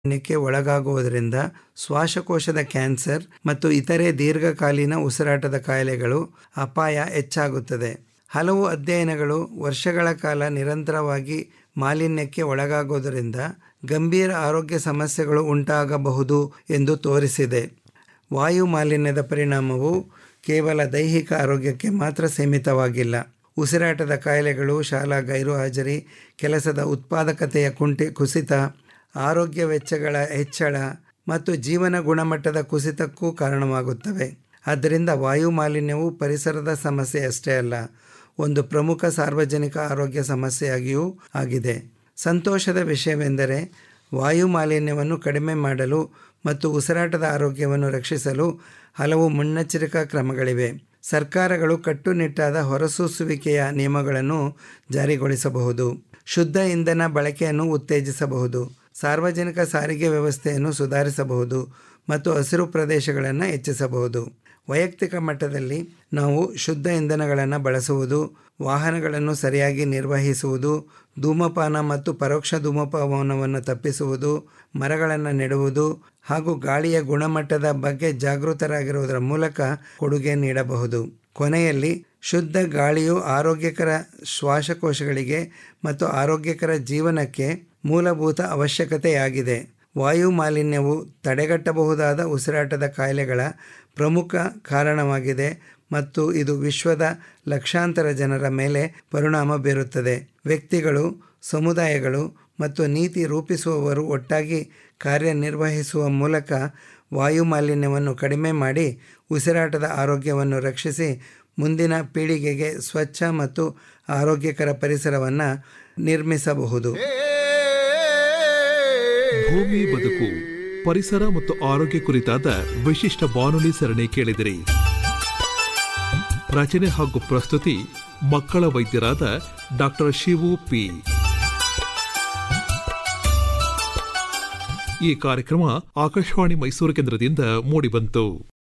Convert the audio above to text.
ಮಾಲಿನ್ಯಕ್ಕೆ ಒಳಗಾಗುವುದರಿಂದ ಶ್ವಾಸಕೋಶದ ಕ್ಯಾನ್ಸರ್ ಮತ್ತು ಇತರೆ ದೀರ್ಘಕಾಲೀನ ಉಸಿರಾಟದ ಕಾಯಿಲೆಗಳು ಅಪಾಯ ಹೆಚ್ಚಾಗುತ್ತದೆ ಹಲವು ಅಧ್ಯಯನಗಳು ವರ್ಷಗಳ ಕಾಲ ನಿರಂತರವಾಗಿ ಮಾಲಿನ್ಯಕ್ಕೆ ಒಳಗಾಗುವುದರಿಂದ ಗಂಭೀರ ಆರೋಗ್ಯ ಸಮಸ್ಯೆಗಳು ಉಂಟಾಗಬಹುದು ಎಂದು ತೋರಿಸಿದೆ ವಾಯು ಮಾಲಿನ್ಯದ ಪರಿಣಾಮವು ಕೇವಲ ದೈಹಿಕ ಆರೋಗ್ಯಕ್ಕೆ ಮಾತ್ರ ಸೀಮಿತವಾಗಿಲ್ಲ ಉಸಿರಾಟದ ಕಾಯಿಲೆಗಳು ಶಾಲಾ ಗೈರುಹಾಜರಿ ಕೆಲಸದ ಉತ್ಪಾದಕತೆಯ ಕುಂಠಿ ಕುಸಿತ ಆರೋಗ್ಯ ವೆಚ್ಚಗಳ ಹೆಚ್ಚಳ ಮತ್ತು ಜೀವನ ಗುಣಮಟ್ಟದ ಕುಸಿತಕ್ಕೂ ಕಾರಣವಾಗುತ್ತವೆ ಆದ್ದರಿಂದ ವಾಯು ಮಾಲಿನ್ಯವು ಪರಿಸರದ ಸಮಸ್ಯೆಯಷ್ಟೇ ಅಲ್ಲ ಒಂದು ಪ್ರಮುಖ ಸಾರ್ವಜನಿಕ ಆರೋಗ್ಯ ಸಮಸ್ಯೆಯಾಗಿಯೂ ಆಗಿದೆ ಸಂತೋಷದ ವಿಷಯವೆಂದರೆ ವಾಯು ಮಾಲಿನ್ಯವನ್ನು ಕಡಿಮೆ ಮಾಡಲು ಮತ್ತು ಉಸಿರಾಟದ ಆರೋಗ್ಯವನ್ನು ರಕ್ಷಿಸಲು ಹಲವು ಮುನ್ನೆಚ್ಚರಿಕಾ ಕ್ರಮಗಳಿವೆ ಸರ್ಕಾರಗಳು ಕಟ್ಟುನಿಟ್ಟಾದ ಹೊರಸೂಸುವಿಕೆಯ ನಿಯಮಗಳನ್ನು ಜಾರಿಗೊಳಿಸಬಹುದು ಶುದ್ಧ ಇಂಧನ ಬಳಕೆಯನ್ನು ಉತ್ತೇಜಿಸಬಹುದು ಸಾರ್ವಜನಿಕ ಸಾರಿಗೆ ವ್ಯವಸ್ಥೆಯನ್ನು ಸುಧಾರಿಸಬಹುದು ಮತ್ತು ಹಸಿರು ಪ್ರದೇಶಗಳನ್ನು ಹೆಚ್ಚಿಸಬಹುದು ವೈಯಕ್ತಿಕ ಮಟ್ಟದಲ್ಲಿ ನಾವು ಶುದ್ಧ ಇಂಧನಗಳನ್ನು ಬಳಸುವುದು ವಾಹನಗಳನ್ನು ಸರಿಯಾಗಿ ನಿರ್ವಹಿಸುವುದು ಧೂಮಪಾನ ಮತ್ತು ಪರೋಕ್ಷ ಧೂಮಪಾನವನ್ನು ತಪ್ಪಿಸುವುದು ಮರಗಳನ್ನು ನೆಡುವುದು ಹಾಗೂ ಗಾಳಿಯ ಗುಣಮಟ್ಟದ ಬಗ್ಗೆ ಜಾಗೃತರಾಗಿರುವುದರ ಮೂಲಕ ಕೊಡುಗೆ ನೀಡಬಹುದು ಕೊನೆಯಲ್ಲಿ ಶುದ್ಧ ಗಾಳಿಯು ಆರೋಗ್ಯಕರ ಶ್ವಾಸಕೋಶಗಳಿಗೆ ಮತ್ತು ಆರೋಗ್ಯಕರ ಜೀವನಕ್ಕೆ ಮೂಲಭೂತ ಅವಶ್ಯಕತೆಯಾಗಿದೆ ವಾಯು ಮಾಲಿನ್ಯವು ತಡೆಗಟ್ಟಬಹುದಾದ ಉಸಿರಾಟದ ಕಾಯಿಲೆಗಳ ಪ್ರಮುಖ ಕಾರಣವಾಗಿದೆ ಮತ್ತು ಇದು ವಿಶ್ವದ ಲಕ್ಷಾಂತರ ಜನರ ಮೇಲೆ ಪರಿಣಾಮ ಬೀರುತ್ತದೆ ವ್ಯಕ್ತಿಗಳು ಸಮುದಾಯಗಳು ಮತ್ತು ನೀತಿ ರೂಪಿಸುವವರು ಒಟ್ಟಾಗಿ ಕಾರ್ಯನಿರ್ವಹಿಸುವ ಮೂಲಕ ವಾಯು ಮಾಲಿನ್ಯವನ್ನು ಕಡಿಮೆ ಮಾಡಿ ಉಸಿರಾಟದ ಆರೋಗ್ಯವನ್ನು ರಕ್ಷಿಸಿ ಮುಂದಿನ ಪೀಳಿಗೆಗೆ ಸ್ವಚ್ಛ ಮತ್ತು ಆರೋಗ್ಯಕರ ಪರಿಸರವನ್ನು ನಿರ್ಮಿಸಬಹುದು ಭೂಮಿ ಬದುಕು ಪರಿಸರ ಮತ್ತು ಆರೋಗ್ಯ ಕುರಿತಾದ ವಿಶಿಷ್ಟ ಬಾನುಲಿ ಸರಣಿ ಕೇಳಿದಿರಿ ರಚನೆ ಹಾಗೂ ಪ್ರಸ್ತುತಿ ಮಕ್ಕಳ ವೈದ್ಯರಾದ ಡಾಕ್ಟರ್ ಶಿವು ಪಿ ಈ ಕಾರ್ಯಕ್ರಮ ಆಕಾಶವಾಣಿ ಮೈಸೂರು ಕೇಂದ್ರದಿಂದ ಮೂಡಿಬಂತು